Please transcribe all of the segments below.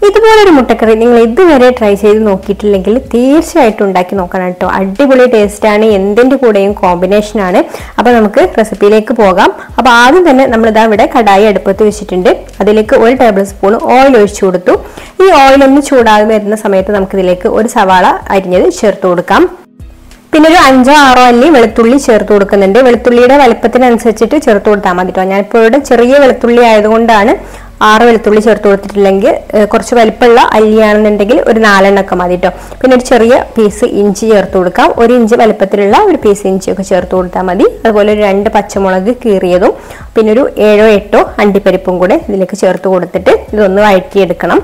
ഇതുപോലൊരു മുട്ടക്കറി നിങ്ങൾ ഇതുവരെ ട്രൈ ചെയ്ത് നോക്കിയിട്ടില്ലെങ്കിൽ തീർച്ചയായിട്ടും ഉണ്ടാക്കി നോക്കണം കേട്ടോ അടിപൊളി ടേസ്റ്റാണ് എന്തിൻ്റെ കൂടെയും കോമ്പിനേഷനാണ് അപ്പോൾ നമുക്ക് റെസിപ്പിയിലേക്ക് പോകാം അപ്പോൾ ആദ്യം തന്നെ നമ്മളിതാ ഇവിടെ കടായി അടുപ്പത്ത് വെച്ചിട്ടുണ്ട് അതിലേക്ക് ഒരു ടേബിൾ സ്പൂൺ ഓയിൽ ഒഴിച്ചു കൊടുത്തു ഈ ഓയിൽ ഒന്ന് ചൂടായി വരുന്ന സമയത്ത് നമുക്കിതിലേക്ക് ഒരു സവാള അരിഞ്ഞത് ചേർത്ത് കൊടുക്കാം പിന്നെ ഒരു അഞ്ചോ ആറോ അല്ലി വെളുത്തുള്ളി ചേർത്ത് കൊടുക്കുന്നുണ്ട് വെളുത്തുള്ളിയുടെ വലുപ്പത്തിനനുസരിച്ചിട്ട് ചേർത്ത് കൊടുത്താൽ മതി കേട്ടോ ഞാനിപ്പോൾ ഇവിടെ ചെറിയ വെളുത്തുള്ളി ആയതുകൊണ്ടാണ് ആറ് വെളുത്തുള്ളി ചേർത്ത് കൊടുത്തിട്ടില്ലെങ്കിൽ ഏഹ്, കുറച്ച് വലിപ്പമുള്ള അല്ലിയാണെന്നുണ്ടെങ്കിൽ ഒരു നാലെണ്ണൊക്കെ മതി കേട്ടോ പിന്നെ ഒരു ചെറിയ പീസ് ഇഞ്ചി ചേർത്ത് കൊടുക്കാം ഒരു ഇഞ്ച് വലിപ്പത്തിലുള്ള ഒരു പീസ് ഇഞ്ചിയൊക്കെ ചേർത്ത് കൊടുത്താൽ മതി അതുപോലെ ഒരു രണ്ട് പച്ചമുളക് കീറിയതും പിന്നെ ഒരു ഏഴോ എട്ടോ അണ്ടിപ്പരിപ്പും കൂടെ ഇതിലേക്ക് ചേർത്ത് കൊടുത്തിട്ട് ഇതൊന്ന് വഴറ്റിയെടുക്കണം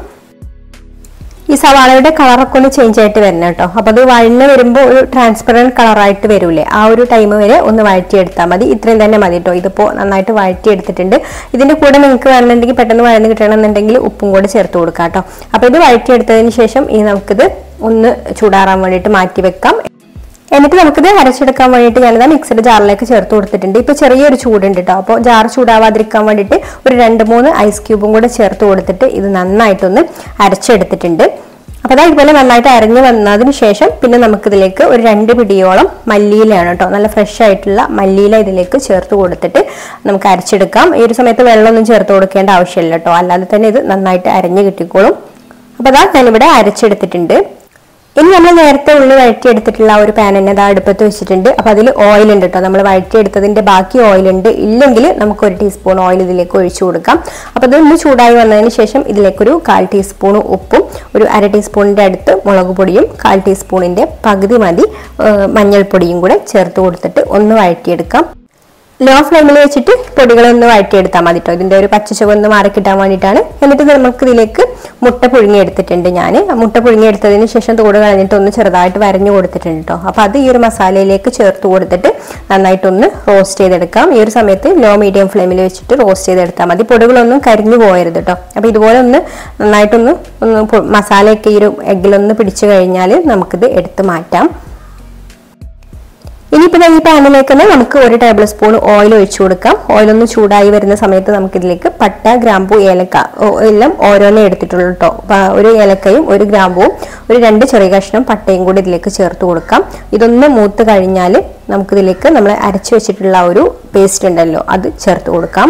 ഈ സവാളയുടെ കളറൊക്കെ ഒന്ന് ചേഞ്ച് ആയിട്ട് വരണം കേട്ടോ അപ്പൊ അത് വഴന്ന് വരുമ്പോൾ ഒരു ട്രാൻസ്പെറന്റ് കളറായിട്ട് വരൂലേ ആ ഒരു ടൈം വരെ ഒന്ന് വഴറ്റിയെടുത്താൽ മതി ഇത്രയും തന്നെ മതി കേട്ടോ ഇതിപ്പോ നന്നായിട്ട് വഴറ്റിയെടുത്തിട്ടുണ്ട് ഇതിന്റെ കൂടെ നിങ്ങൾക്ക് വേണമെന്നുണ്ടെങ്കിൽ പെട്ടെന്ന് വഴന്ന് കിട്ടണമെന്നുണ്ടെങ്കിൽ ഉപ്പും കൂടെ ചേർത്ത് കൊടുക്കാം കേട്ടോ അപ്പൊ ഇത് വഴറ്റിയെടുത്തതിന് ശേഷം ഇനി നമുക്കിത് ഒന്ന് ചൂടാറാൻ വേണ്ടിയിട്ട് മാറ്റി വെക്കാം എന്നിട്ട് നമുക്കിത് അരച്ചെടുക്കാൻ വേണ്ടിയിട്ട് ഞാനിത് മിക്സഡ് ജാറിലേക്ക് ചേർത്ത് കൊടുത്തിട്ടുണ്ട് ഇപ്പൊ ചെറിയൊരു ചൂടുണ്ട് കേട്ടോ അപ്പോൾ ജാർ ചൂടാവാതിരിക്കാൻ വേണ്ടിയിട്ട് ഒരു രണ്ട് മൂന്ന് ഐസ് ക്യൂബും കൂടെ ചേർത്ത് കൊടുത്തിട്ട് ഇത് നന്നായിട്ടൊന്ന് അരച്ചെടുത്തിട്ടുണ്ട് അപ്പോൾ അതാ ഇതുപോലെ നന്നായിട്ട് അരഞ്ഞു വന്നതിന് ശേഷം പിന്നെ നമുക്കിതിലേക്ക് ഒരു രണ്ട് പിടിയോളം മല്ലിയിലാണ് കേട്ടോ നല്ല ഫ്രഷ് ആയിട്ടുള്ള മല്ലിയില ഇതിലേക്ക് ചേർത്ത് കൊടുത്തിട്ട് നമുക്ക് അരച്ചെടുക്കാം ഈ ഒരു സമയത്ത് വെള്ളമൊന്നും ചേർത്ത് കൊടുക്കേണ്ട ആവശ്യമില്ല കേട്ടോ അല്ലാതെ തന്നെ ഇത് നന്നായിട്ട് അരഞ്ഞു കിട്ടിക്കോളും അപ്പോൾ അതാ ഞാനിവിടെ അരച്ചെടുത്തിട്ടുണ്ട് ഇനി നമ്മൾ നേരത്തെ ഉള്ളി വഴറ്റിയെടുത്തിട്ടുള്ള ആ ഒരു പാൻ തന്നെ അതാ അടുപ്പത്ത് വെച്ചിട്ടുണ്ട് അപ്പൊ അതിൽ ഓയിൽ ഉണ്ട് കേട്ടോ നമ്മൾ വഴറ്റിയെടുത്തതിന്റെ ബാക്കി ഓയിൽ ഉണ്ട് ഇല്ലെങ്കിൽ നമുക്ക് ഒരു ടീസ്പൂൺ ഓയിൽ ഇതിലേക്ക് ഒഴിച്ചു കൊടുക്കാം അപ്പൊ ഇതൊന്ന് ചൂടായി വന്നതിന് ശേഷം ഇതിലേക്കൊരു കാൽ ടീസ്പൂൺ ഉപ്പും ഒരു അര ടീസ്പൂണിന്റെ അടുത്ത് മുളക് പൊടിയും കാൽ ടീസ്പൂണിന്റെ പകുതി മതി ഏഹ് മഞ്ഞൾപ്പൊടിയും കൂടെ ചേർത്ത് കൊടുത്തിട്ട് ഒന്ന് വഴറ്റിയെടുക്കാം ലോ ഫ്ലെയിമിൽ വെച്ചിട്ട് പൊടികളൊന്ന് വഴറ്റിയെടുത്താൽ മതി കേട്ടോ ഇതിന്റെ ഒരു പച്ച ചുവ ഒന്ന് മാറി കിട്ടാൻ വേണ്ടിയിട്ടാണ് എന്നിട്ട് ഇത് നമുക്ക് ഇതിലേക്ക് മുട്ട പുഴുങ്ങി എടുത്തിട്ടുണ്ട് ഞാൻ മുട്ട പുഴുങ്ങി എടുത്തതിന് ശേഷം തോട് കളഞ്ഞിട്ട് ഒന്ന് ചെറുതായിട്ട് വരഞ്ഞു കൊടുത്തിട്ടുണ്ട് കേട്ടോ അപ്പൊ അത് ഈ ഒരു മസാലയിലേക്ക് ചേർത്ത് കൊടുത്തിട്ട് നന്നായിട്ടൊന്ന് റോസ്റ്റ് ചെയ്തെടുക്കാം ഈ ഒരു സമയത്ത് ലോ മീഡിയം ഫ്ലെയിമിൽ വെച്ചിട്ട് റോസ്റ്റ് ചെയ്തെടുത്താൽ മതി പൊടികളൊന്നും കരിഞ്ഞു പോകരുത് കേട്ടോ അപ്പൊ ഇതുപോലെ ഒന്ന് നന്നായിട്ടൊന്ന് ഒന്ന് പൊ- മസാലയൊക്കെ ഈ ഒരു എഗ്ഗിലൊന്ന് പിടിച്ചു കഴിഞ്ഞാൽ നമുക്കിത് എടുത്ത് മാറ്റാം ഇനിയിപ്പോൾ ഈ പാനിലേക്ക് തന്നെ നമുക്ക് ഒരു ടേബിൾ സ്പൂൺ ഓയിൽ ഒഴിച്ചു കൊടുക്കാം ഓയിൽ ഒന്ന് ചൂടായി വരുന്ന സമയത്ത് നമുക്ക് ഇതിലേക്ക് പട്ട ഗ്രാമ്പൂ ഏലക്ക ഓ- എല്ലാം ഓരോന്നേ എടുത്തിട്ടുള്ളൂ കേട്ടോ പ- ഒരു ഏലക്കയും ഒരു ഗ്രാമ്പൂവും ഒരു രണ്ട് ചെറിയ കഷ്ണം പട്ടയും കൂടി ഇതിലേക്ക് ചേർത്ത് കൊടുക്കാം ഇതൊന്ന് മൂത്ത് കഴിഞ്ഞാൽ നമുക്കിതിലേക്ക് നമ്മൾ അരച്ചു വെച്ചിട്ടുള്ള ആ ഒരു പേസ്റ്റ് ഉണ്ടല്ലോ അത് ചേർത്ത് കൊടുക്കാം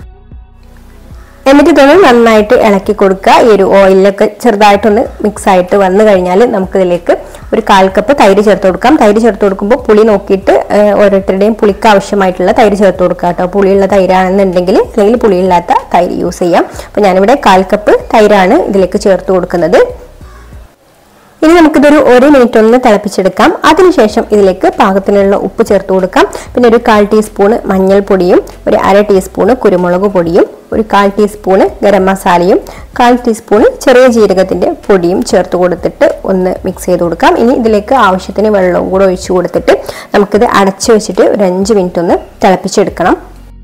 എന്നിട്ട് ഇതൊന്ന് നന്നായിട്ട് ഇളക്കി കൊടുക്കുക ഈ ഒരു ഓയിലൊക്കെ ചെറുതായിട്ടൊന്ന് മിക്സ് ആയിട്ട് വന്നു കഴിഞ്ഞാൽ നമുക്കിതിലേക്ക് ഒരു കാൽ കപ്പ് തൈര് ചേർത്ത് കൊടുക്കാം തൈര് ചേർത്ത് കൊടുക്കുമ്പോൾ പുളി നോക്കിയിട്ട് ഏഹ്, ഓരോരുത്തരുടെയും പുളിക്ക് ആവശ്യമായിട്ടുള്ള തൈര് ചേർത്ത് കൊടുക്കുക കേട്ടോ പുളിയുള്ള തൈരാണെന്നുണ്ടെങ്കിൽ അല്ലെങ്കിൽ പുളിയില്ലാത്ത തൈര് യൂസ് ചെയ്യാം അപ്പോൾ ഞാനിവിടെ കാൽ കപ്പ് തൈരാണ് ഇതിലേക്ക് ചേർത്ത് കൊടുക്കുന്നത് ഇനി നമുക്കിതൊരു ഒരു മിനിറ്റ് ഒന്ന് തിളപ്പിച്ചെടുക്കാം അതിനുശേഷം ഇതിലേക്ക് പാകത്തിനുള്ള ഉപ്പ് ചേർത്ത് കൊടുക്കാം പിന്നെ ഒരു കാൽ ടീസ്പൂണ് മഞ്ഞൾപ്പൊടിയും ഒരു അര ടീസ്പൂണ് കുരുമുളക് പൊടിയും ഒരു കാൽ ടീസ്പൂണ് ഗരം മസാലയും കാൽ ടീസ്പൂണ് ചെറിയ ജീരകത്തിന്റെ പൊടിയും ചേർത്ത് കൊടുത്തിട്ട് ഒന്ന് മിക്സ് ചെയ്ത് കൊടുക്കാം ഇനി ഇതിലേക്ക് ആവശ്യത്തിന് വെള്ളവും കൂടെ ഒഴിച്ചു കൊടുത്തിട്ട് നമുക്കിത് അടച്ചു വെച്ചിട്ട് ഒരു അഞ്ച് മിനിറ്റ് ഒന്ന് തിളപ്പിച്ചെടുക്കണം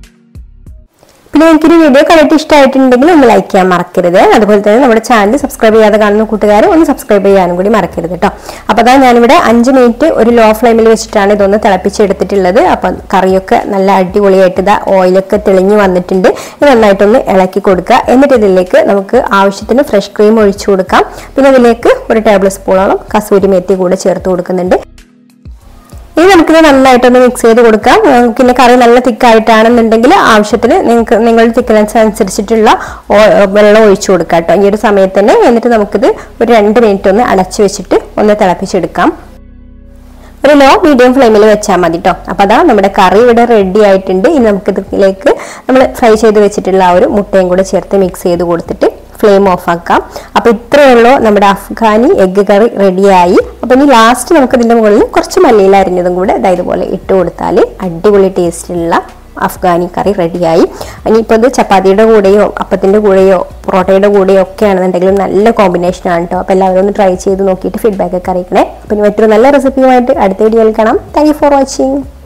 പിന്നെ എനിക്കൊരു വീഡിയോ കണ്ടിട്ട് ഇഷ്ടമായിട്ടുണ്ടെങ്കിൽ ഒന്ന് ലൈക്ക് ചെയ്യാൻ മറക്കരുത് അതുപോലെ തന്നെ നമ്മുടെ ചാനൽ സബ്സ്ക്രൈബ് ചെയ്യാതെ കാണുന്ന കൂട്ടുകാർ ഒന്ന് സബ്സ്ക്രൈബ് ചെയ്യാനും കൂടി മറക്കരുത് കേട്ടോ അപ്പോൾ അതാ ഞാനിവിടെ അഞ്ച് മിനിറ്റ് ഒരു ലോ ഫ്ലെയിമിൽ വെച്ചിട്ടാണ് ഇതൊന്ന് തിളപ്പിച്ചെടുത്തിട്ടുള്ളത് അപ്പം കറിയൊക്കെ നല്ല അടിപൊളിയായിട്ട് ഇതാ ഓയിലൊക്കെ തെളിഞ്ഞ് വന്നിട്ടുണ്ട് ഇത് നന്നായിട്ടൊന്ന് ഇളക്കി കൊടുക്കുക എന്നിട്ട് ഇതിലേക്ക് നമുക്ക് ആവശ്യത്തിന് ഫ്രഷ് ക്രീം ഒഴിച്ചു കൊടുക്കാം പിന്നെ ഇതിലേക്ക് ഒരു ടേബിൾ സ്പൂണോളം കസൂരി മേത്തി കൂടെ ചേർത്ത് കൊടുക്കുന്നുണ്ട് ഇനി നമുക്കിത് നന്നായിട്ടൊന്ന് മിക്സ് ചെയ്ത് കൊടുക്കാം ഉം, പിന്നെ കറി നല്ല തിക്കായിട്ടാണെന്നുണ്ടെങ്കിൽ ആവശ്യത്തിന് നിങ്ങൾക്ക് നിങ്ങളുടെ തിക്നെസ് അനുസരിച്ചിട്ടുള്ള ഓ- വെള്ളം ഒഴിച്ചു കൊടുക്കാം കേട്ടോ ഈ ഒരു സമയത്ത് തന്നെ എന്നിട്ട് നമുക്കിത് ഒരു രണ്ട് മിനിറ്റ് ഒന്ന് അടച്ചു വെച്ചിട്ട് ഒന്ന് തിളപ്പിച്ചെടുക്കാം ഒരു ലോ മീഡിയം ഫ്ലെയിമിൽ വെച്ചാൽ മതി കേട്ടോ അപ്പൊ അതാ നമ്മുടെ കറി ഇവിടെ റെഡി ആയിട്ടുണ്ട് ഇനി നമുക്ക് ഇതിലേക്ക് നമ്മൾ ഫ്രൈ ചെയ്ത് വെച്ചിട്ടുള്ള ആ ഒരു മുട്ടയും കൂടെ ചേർത്ത് മിക്സ് ചെയ്ത് കൊടുത്തിട്ട് ഫ്ലെയിം ഓഫ് ആക്കാം അപ്പൊ ഇത്രയേ ഉള്ളൂ നമ്മുടെ അഫ്ഗാനി എഗ്ഗ് കറി റെഡിയായി അപ്പൊ ഇനി ലാസ്റ്റ് നമുക്ക് ഇതിന്റെ മുകളിൽ കുറച്ച് മല്ലിയില അരിഞ്ഞതും കൂടെ ദാ ഇതുപോലെ ഇട്ട് കൊടുത്താൽ അടിപൊളി ടേസ്റ്റിലുള്ള അഫ്ഗാനി കറി റെഡിയായി ഇനിയിപ്പോൾ ഇത് ചപ്പാത്തിയുടെ കൂടെയോ അപ്പത്തിന്റെ കൂടെയോ പൊറോട്ടയുടെ കൂടെയോ ഒക്കെ ആണെന്നുണ്ടെങ്കിലും നല്ല കോമ്പിനേഷൻ ആണ് കേട്ടോ അപ്പോൾ എല്ലാവരും ഒന്ന് ട്രൈ ചെയ്ത് നോക്കിയിട്ട് ഫീഡ്ബാക്ക് ഒക്കെ അറിയിക്കണേ അപ്പം ഇനി മറ്റൊരു നല്ല റെസിപ്പിയുമായിട്ട് അടുത്ത വീഡിയോയിൽ കാണാം താങ്ക് യു ഫോർ വാച്ചിങ്